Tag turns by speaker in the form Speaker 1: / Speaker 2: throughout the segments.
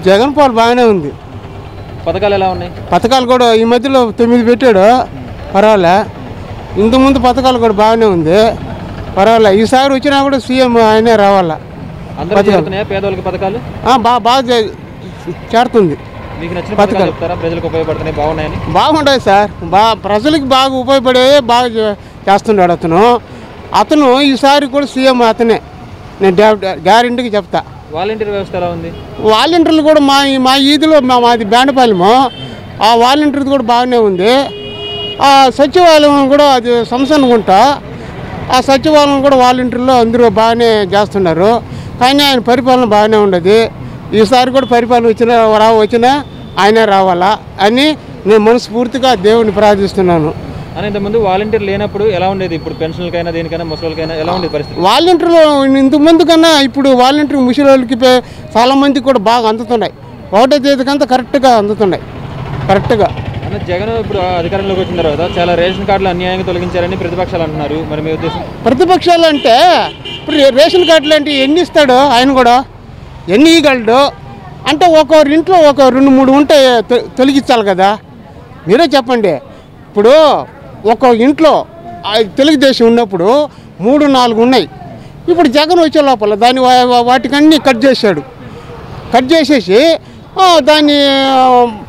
Speaker 1: జగన్ పాలు బాగానే ఉంది
Speaker 2: పథకాలు ఎలా ఉన్నాయి
Speaker 1: పథకాలు కూడా ఈ మధ్యలో తొమ్మిది పెట్టాడు పర్వాలే ఇంతకుముందు పథకాలు కూడా బాగానే ఉంది పర్వాలే ఈసారి వచ్చినా కూడా సీఎం ఆయనే రావాలా
Speaker 2: అందరూ చేరుతున్నాయా పేదవాళ్ళకి పథకాలు
Speaker 1: ఆ, బా బాగా చే- చేరుతుంది
Speaker 2: మీకు నచ్చిన పథకాలు చెప్తారా ప్రజలకు ఉపయోగపడుతున్నాయి బాగున్నాయని
Speaker 1: బాగుంటుంది సార్ బా ప్రజలకు బాగా ఉపయోగపడే బాగా చే- చేస్తున్నాడు అతను అతను ఈసారి కూడా సీఎం అతనే నేను గ్యారెంటీకి చెప్తా
Speaker 2: వాలంటీర్ వ్యవస్థ ఎలా ఉంది
Speaker 1: వాలంటీర్లు కూడా మా మా ఈదిలో మా మాది బేండపాలెము ఆ వాలంటీర్ది కూడా బాగానే ఉంది ఆ సచివాలయం కూడా అది సంసనుకుంటా ఆ సచివాలయం కూడా వాలంటీర్లు అందరూ బాగానే చేస్తున్నారు కానీ ఆయన పరిపాలన బాగానే ఉండదు ఈసారి కూడా పరిపాలన వచ్చిన రా వచ్చినా ఆయనే రావాలా అని నేను మనస్ఫూర్తిగా దేవుని ప్రార్థిస్తున్నాను
Speaker 2: అని ఇంతకుముందు వాలంటీర్ లేనప్పుడు ఎలా ఉండేది ఇప్పుడు పెన్షన్లకైనా దేనికైనా ముసలికైనా ఎలా ఉండేది పరిస్థితి
Speaker 1: వాలంటీర్లు ఇంతకుముందు కన్నా ఇప్పుడు వాలంటీర్ ముసలి వాళ్ళకి పే- చాలా మందికి కూడా బాగా అందుతున్నాయి ఒకటో తేదీకంతా కరెక్ట్గా అందుతున్నాయి కరెక్ట్గా
Speaker 2: అన్న జగన్ ఇప్పుడు అధికారంలోకి వచ్చిన తర్వాత చాలా రేషన్ కార్డులు అన్యాయంగా తొలగించారని ప్రతిపక్షాలు అంటున్నారు మరి మీ ఉద్దేశం
Speaker 1: ప్రతిపక్షాలు అంటే ఇప్పుడు రే- రేషన్ కార్డులు అంటే ఎన్ని ఇస్తాడు ఆయన కూడా ఎన్ని ఇవ్వగలడు అంటే ఒక్కొక్కరి ఇంట్లో ఒక రెండు మూడు ఉంటే తొ- తొలగించాలి కదా మీరే చెప్పండి ఇప్పుడు ఒక ఇంట్లో ఆ తెలుగుదేశం ఉన్నప్పుడు మూడు నాలుగు ఉన్నాయి ఇప్పుడు జగన్ వచ్చే లోపల దాన్ని వా- వా- వాటికన్నీ కట్ చేశాడు కట్ చేసేసి ఆ, దాన్ని ఆ,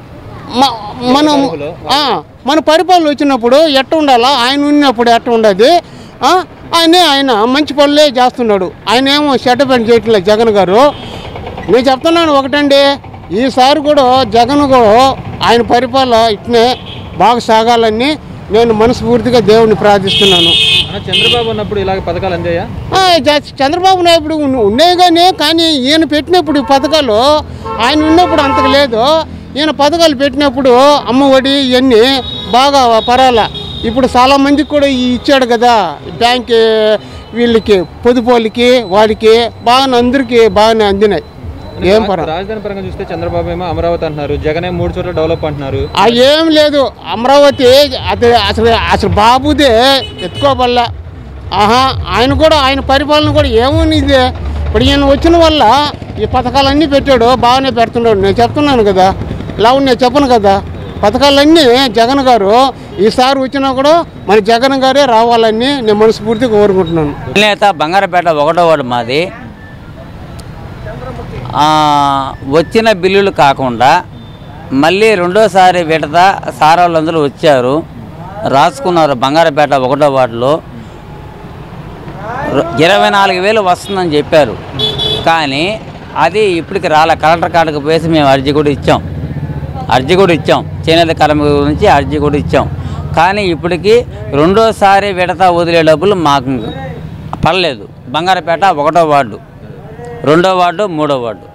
Speaker 1: మ- మనం ఆ, మన పరిపాలన వచ్చినప్పుడు ఎట్ట ఉండాలా ఆయన ఉన్నప్పుడు ఎట్ట ఉండదు ఆ, ఆయనే ఆయన మంచి పనులే చేస్తున్నాడు ఆయన ఏమో చెడ్డ పని చేయట్లేదు జగన్ గారు నేను చెప్తున్నాను ఒకటండి ఈసారి కూడా జగన్ కూడా ఆయన పరిపాలన ఇట్నే బాగా సాగాలని నేను మనస్ఫూర్తిగా దేవుని ప్రార్థిస్తున్నాను
Speaker 2: అన్న చంద్రబాబు ఉన్నప్పుడు ఇలాగ పథకాలు అందాయా
Speaker 1: ఆ, జ- చంద్రబాబు నాయుడు ఉన్న- ఉన్నాయి కానీ కానీ ఈయన పెట్టినప్పుడు ఈ పథకాలు ఆయన ఉన్నప్పుడు అంతకు లేదు ఈయన పథకాలు పెట్టినప్పుడు అమ్మఒడి ఇవన్నీ బాగా పరాల ఇప్పుడు చాలా మందికి కూడా ఈ ఇచ్చాడు కదా బ్యాంక్ వీళ్ళకి పొదుపోళ్ళకి వాడికి బాగా అందరికీ బాగానే అందినాయి ఏం పర్వాలేదు
Speaker 2: రాజధాని పరంగా చూస్తే చంద్రబాబు ఏమో అమరావతి అంటున్నారు జగనే మూడు చోట్ల డెవలప్ అంటున్నారు
Speaker 1: ఆ ఏం లేదు అమరావతి అది అసలు అసలు బాబుదే ఎత్తుకోబల్లా ఆహా ఆయన కూడా ఆయన పరిపాలన కూడా ఏముంది ఇది ఇప్పుడు ఈయన వచ్చిన వల్ల ఈ పథకాలన్నీ పెట్టాడు బాగానే పెడుతున్నాడు నేను చెప్తున్నాను కదా ఇలా నేను చెప్పను కదా పథకాలన్నీ జగన్ గారు ఈసారి వచ్చినా కూడా మన జగన్ గారే రావాలని నేను మనస్ఫూర్తిగా కోరుకుంటున్నాను
Speaker 3: నేత బంగారపేట ఒకటో వాడు మాది ఆ, వచ్చిన బిల్లులు కాకుండా మళ్ళీ రెండోసారి విడత సార్ వాళ్ళందరూ వచ్చారు రాసుకున్నారు బంగారపేట ఒకటో వార్డులో ర- ఇరవై నాలుగు వేలు వస్తుందని చెప్పారు కానీ అది ఇప్పటికి రాలే కలెక్టర్ కాడికి పోయేసి మేము అర్జీ కూడా ఇచ్చాం అర్జీ కూడా ఇచ్చాం చేనేత కార్మికుల గురించి అర్జీ కూడా ఇచ్చాం కానీ ఇప్పటికి రెండోసారి విడత వదిలే డబ్బులు మాకు పడలేదు బంగారపేట ఒకటో వార్డు రెండో వార్డు మూడో వార్డు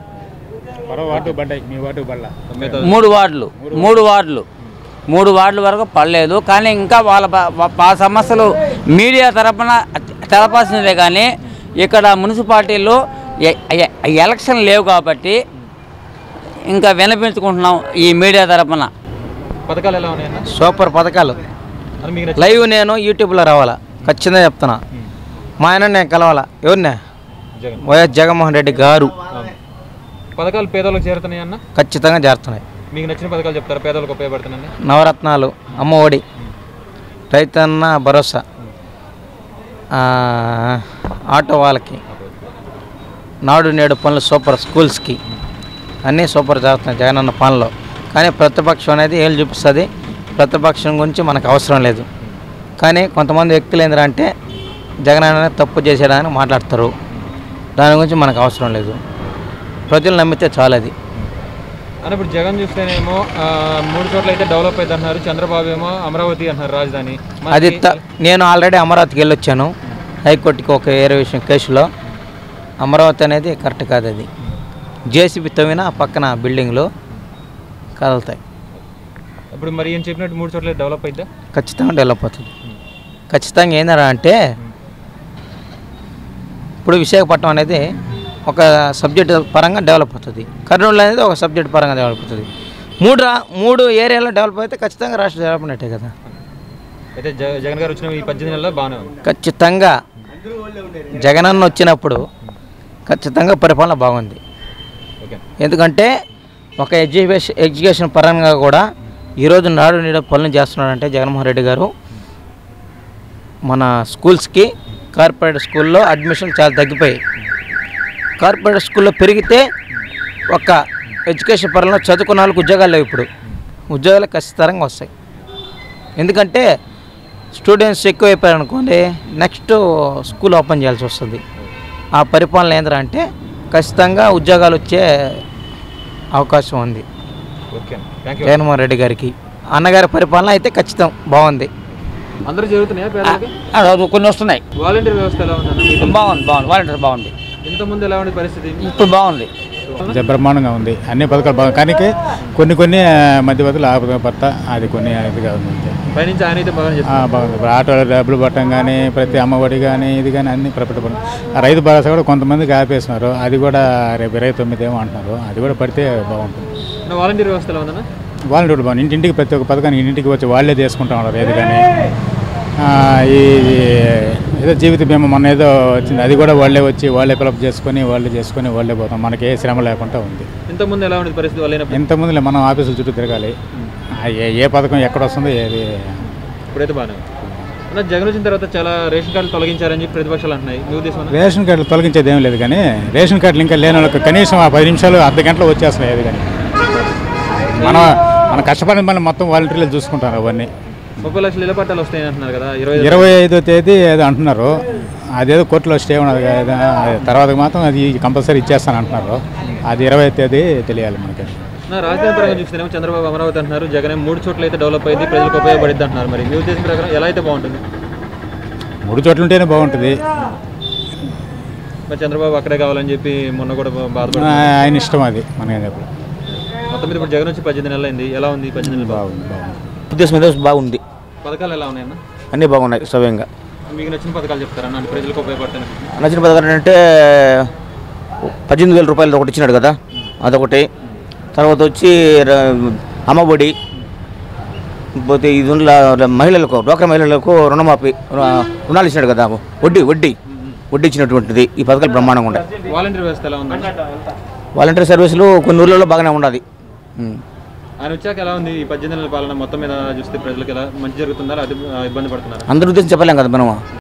Speaker 3: మూడు వార్డులు మూడు వార్డులు మూడు వార్డుల వరకు పడలేదు కానీ ఇంకా వాళ్ళ ప- ప- ఆ సమస్యలు మీడియా తరపున తెలపాల్సిందే కానీ ఇక్కడ మున్సిపాలిటీలో ఎ- ఎ- ఎలక్షన్ లేవు కాబట్టి ఇంకా వినిపించుకుంటున్నాం ఈ మీడియా తరపున
Speaker 2: పథకాలు ఎలా ఉన్నాయన్న
Speaker 4: సూపర్ పథకాలు
Speaker 2: అని మీకు నచ్చిన
Speaker 4: లైవ్ నేను యూట్యూబ్లో రావాలా ఖచ్చితంగా చెప్తున్నా మా ఆయన నేను కలవాలా ఎవరినే
Speaker 2: జగన్
Speaker 4: వైఎస్ జగన్మోహన్ రెడ్డి గారు
Speaker 2: అవును. పథకాలు పేదలకు చేరుతున్నాయి అన్న
Speaker 4: ఖచ్చితంగా చేరుతున్నాయి
Speaker 2: మీకు నచ్చిన పథకాలు చెప్తారా పేదలకు ఉపయోగపడుతున్నాయి
Speaker 4: నవరత్నాలు అమ్మ ఒడి రైతన్న భరోసా ఆ, ఆటో వాళ్ళకి నాడు నేడు పనులు సూపర్ స్కూల్స్కి అన్నీ సూపర్ చేస్తున్నాయి జగనన్న పనులు కానీ ప్రతిపక్షం అనేది ఏళ్ళు చూపిస్తుంది ప్రతిపక్షం గురించి మనకు అవసరం లేదు కానీ కొంతమంది వ్యక్తులు ఏంటంటే జగన్ అనేది తప్పు చేసేయడానికి మాట్లాడతారు దాని గురించి మనకు అవసరం లేదు ప్రజలు నమ్మితే చాలు అది
Speaker 2: అని ఇప్పుడు జగన్ చూస్తేనేమో ఆ, మూడు చోట్ల అయితే డెవలప్ అయింది అంటున్నారు చంద్రబాబు ఏమో అమరావతి అంటున్నారు రాజధాని మనకి
Speaker 4: అది త- నేను ఆల్రెడీ అమరావతికి వెళ్ళొచ్చాను హైకోర్టుకి ఒక వేరే విషయం కేసులో అమరావతి అనేది కరెక్ట్ కాదు అది జేసీబీ తవ్విన ఆ పక్కన బిల్డింగ్లు కదులుతాయి
Speaker 2: ఇప్పుడు మరి ఏం చెప్పినట్టు మూడు చోట్ల డెవలప్ అయిద్దా
Speaker 4: ఖచ్చితంగా డెవలప్ అవుతుంది ఖచ్చితంగా ఏందరా అంటే ఇప్పుడు విశాఖపట్నం అనేది ఒక సబ్జెక్ట్ పరంగా డెవలప్ అవుతుంది కర్నూలు అనేది ఒక సబ్జెక్ట్ పరంగా డెవలప్ అవుతుంది మూడు రా మూడు ఏరియాలో డెవలప్ అయితే ఖచ్చితంగా రాష్ట్ర డెవలప్మెంటే కదా
Speaker 2: అయితే జ- జగన్ గారు వచ్చిన ఈ పద్దెనిమిది నెలల్లో బాగానే ఉంది
Speaker 4: ఖచ్చితంగా జగనన్న వచ్చినప్పుడు ఖచ్చితంగా పరిపాలన బాగుంది
Speaker 2: ఓకే
Speaker 4: ఎందుకంటే ఒక ఎడ్యుకేషన్ ఎడ్యుకేషన్ పరంగా కూడా ఈరోజు నాడు నేడు పనులు చేస్తున్నాడంటే జగన్మోహన్ రెడ్డి గారు మన స్కూల్స్కి కార్పొరేట్ స్కూల్లో అడ్మిషన్ చాలా తగ్గిపోయాయి కార్పొరేట్ స్కూల్లో పెరిగితే ఒక ఎడ్యుకేషన్ పరంలో చదువుకున్న వాళ్ళకి ఉద్యోగాలు లేవు ఇప్పుడు ఉద్యోగాలు ఖచ్చితంగా వస్తాయి ఎందుకంటే స్టూడెంట్స్ ఎక్కువైపోయారు అనుకోండి నెక్స్ట్ స్కూల్ ఓపెన్ చేయాల్సి వస్తుంది ఆ పరిపాలన ఏంద్రా అంటే ఖచ్చితంగా ఉద్యోగాలు వచ్చే అవకాశం ఉంది
Speaker 2: okay thank you
Speaker 4: Jaganmohan Reddy గారికి అన్నగారి పరిపాలన అయితే ఖచ్చితం బాగుంది
Speaker 2: అందరూ జరుగుతున్నాయా పేదలకి
Speaker 3: అది కొన్ని వస్తున్నాయి
Speaker 2: వాలంటీర్ వ్యవస్థ ఎలా ఉందన్న
Speaker 3: బాగుంది బాగుంది వాలంటీర్ బాగుంది
Speaker 2: ఇంత ముందు ఎలా ఉంది పరిస్థితి
Speaker 3: ఇప్పుడు బాగుంది
Speaker 5: జ- బ్రహ్మాండంగా ఉంది అన్ని పథకాలు బాగా కానీ కొన్ని కొన్ని ఆ, మధ్యవర్తులు ఆపద భర్త అది కొన్ని ఇదిగా ఉంది అంతే.
Speaker 2: పైనుంచి ఆయన అయితే బాగా
Speaker 5: ఆ,
Speaker 2: చేస్తారు
Speaker 5: బాగుంది ఇప్పుడు ఆటోలో డబ్బులు పట్టడం కానీ ప్రతి అమ్మఒడి కానీ ఇది కానీ అన్ని ప్రభుత్వ పనులు. ఆ రైతు భరోసా కూడా కొంతమందికి ఆపేస్తున్నారు అది కూడా రేపు ఇరవై తొమ్మిది ఏమో అంటున్నారు అది కూడా పడితే బాగుంటుంది
Speaker 2: వాలంటీర్ వ్యవస్థ ఎలా ఉందన్న
Speaker 5: వాలంటీర్లు బాగుంది ఇంటింటికి ప్రతి ఒక్క పథకానికి ఇంటింటికి వచ్చి వాళ్ళే చేసుకుంటా ఉన్నారు ఏది కానీ ఆ, ఈ ఏదో జీవిత బీమా మొన్న ఏదో వచ్చింది అది కూడా వాళ్ళే వచ్చి వాళ్ళే ఫిలప్ చేసుకొని వాళ్ళే చేసుకొని వాళ్ళే పోతాం మనకి ఏ శ్రమ లేకుండా ఉంది
Speaker 2: ఇంత ముందు ఎలా ఉండేది పరిస్థితి వాళ్ళు లేనప్పుడు
Speaker 5: ఇంతకుముందులే మనం ఆఫీసుల చుట్టూ తిరగాలి ఆ ఏ ఏ పథకం ఎక్కడ వస్తుందో ఏది
Speaker 2: ఇప్పుడైతే బాగానే ఉంది అన్న జగన్ వచ్చిన తర్వాత చాలా రేషన్ కార్డులు తొలగించారని చెప్పి ప్రతిపక్షాలు అంటున్నాయి మీ ఉద్దేశం అన్న?
Speaker 5: రేషన్ కార్డులు తొలగించేది ఏం లేదు కానీ రేషన్ కార్డులు ఇంకా లేని వాళ్ళకి కనీసం ఆ పది నిమిషాలు అర్ధ గంటలో వచ్చేస్తున్నాయి ఏది కానీ మనం మనం కష్టపడిన మళ్ళీ మొత్తం వాలంటీర్లు చూసుకుంటారు అవన్నీ
Speaker 2: ముప్పై లక్షల ఇళ్ల పట్టాలు వస్తాయని అంటున్నారు కదా ఇరవై ఐదు
Speaker 5: ఇరవై ఐదో తేదీ ఏదో అంటున్నారు అదేదో కోర్టులో స్టే ఉన్నది కదా అది తర్వాత మాత్రం అది కంపల్సరీ ఇచ్చేస్తాను అంటున్నారు అది ఇరవై తేదీ తెలియాలి మనకి
Speaker 2: నా రాజధాని పరంగా చూస్తేనేమో చంద్రబాబు అమరావతి అంటున్నారు జగన్ ఏమో మూడు చోట్ల అయితే డెవలప్ అయింది ప్రజలకు ఉపయోగపడింది అంటున్నారు మరి మీ ఉద్దేశం ప్రకారం ఎలా అయితే బాగుంటుంది
Speaker 5: మూడు చోట్ల ఉంటేనే బాగుంటుంది
Speaker 2: మరి చంద్రబాబు అక్కడే కావాలని చెప్పి మొన్న కూడా బాధపడి
Speaker 5: ఆయన ఇష్టం అది మనకేం చెప్పలేదు
Speaker 2: మొత్తం మీద ఇప్పుడు జగన్ వచ్చి పద్దెనిమిది నెలలు అయింది ఎలా ఉంది ఈ పద్దెనిమిది నెలలు
Speaker 5: బాగుంది బాగుంది
Speaker 6: ఉద్దేశం మీద బాగుంది
Speaker 2: పథకాలు ఎలా ఉన్నాయన్న
Speaker 6: అన్నీ బాగున్నాయి సవ్యంగా
Speaker 2: మీకు నచ్చిన పథకాలు చెప్తారా అంటే ప్రజలకు ఉపయోగపడతాయి
Speaker 6: నచ్చిన పథకాలు అంటే పద్దెనిమిది వేల రూపాయలు ఒకటి ఇచ్చినాడు కదా అదొకటి తర్వాత వచ్చి ర- అమ్మఒడి పోతే ఇది ఉన్న మహిళలకు డ్వాక్రా మహిళలకు రుణమాఫీ రు- రుణాలు ఇచ్చినాడు కదా వడ్డీ వడ్డీ వడ్డీ ఇచ్చినటువంటిది ఈ పథకాలు బ్రహ్మాండంగా ఉన్నాయి
Speaker 2: వాలంటీర్ వ్యవస్థ ఎలా ఉంది
Speaker 6: వాలంటీర్ సర్వీసులు కొన్ని ఊళ్ళలో బాగానే ఉన్నది ఉం.
Speaker 2: ఆయన వచ్చాక ఎలా ఉంది ఈ పద్దెనిమిది నెలల పాలన మొత్తం మీద చూస్తే ప్రజలకు ఎలా మంచి జరుగుతుందా లేదా అది ఇబ్బంది పడుతున్నారా
Speaker 6: అందరి ఉద్దేశం చెప్పలేం కదా మనం